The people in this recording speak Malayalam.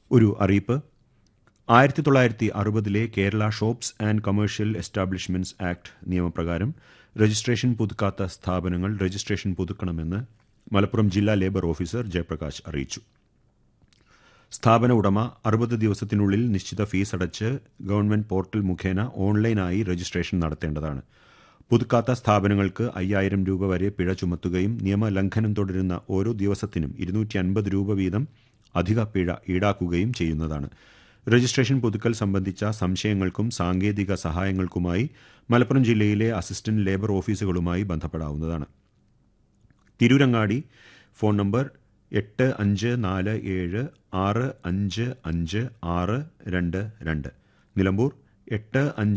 ഒരു അറിയിപ്പ് ആയിരത്തി തൊള്ളായിരത്തി അറുപതിലെ Kerala shops and commercial establishments act നിയമപ്രകാരം രജിസ്ട്രേഷൻ പുതുക്കാത്ത സ്ഥാപനങ്ങൾ രജിസ്ട്രേഷൻ പുതുക്കണമെന്ന് മലപ്പുറം ജില്ലാ ലേബർ ഓഫീസർ ജയപ്രകാശ് അറിയിച്ചു സ്ഥാപന ഉടമ അറുപത് ദിവസത്തിനുള്ളിൽ നിശ്ചിത ഫീസ് അടച്ച് ഗവൺമെന്റ് പോർട്ടൽ മുഖേന ഓൺലൈനായി രജിസ്ട്രേഷൻ നടത്തേണ്ടതാണ് പുതുക്കാത്ത സ്ഥാപനങ്ങൾക്ക് അയ്യായിരം രൂപ വരെ പിഴ ചുമത്തുകയും നിയമലംഘനം തുടരുന്ന ഓരോ ദിവസത്തിനും ഇരുന്നൂറ്റി അൻപത് രൂപ വീതം അധിക പിഴ ഈടാക്കുകയും ചെയ്യുന്നതാണ് രജിസ്ട്രേഷൻ പുതുക്കൽ സംബന്ധിച്ച സംശയങ്ങൾക്കും സാങ്കേതിക സഹായങ്ങൾക്കുമായി മലപ്പുറം ജില്ലയിലെ അസിസ്റ്റന്റ് ലേബർ ഓഫീസുകളുമായി ബന്ധപ്പെടാവുന്നതാണ് തിരൂരങ്ങാടി ഫോൺ നമ്പർ എട്ട് അഞ്ച് നാല് ഏഴ് ആറ് അഞ്ച് അഞ്ച് ആറ് രണ്ട് രണ്ട് നിലമ്പൂർ എട്ട് അഞ്ച്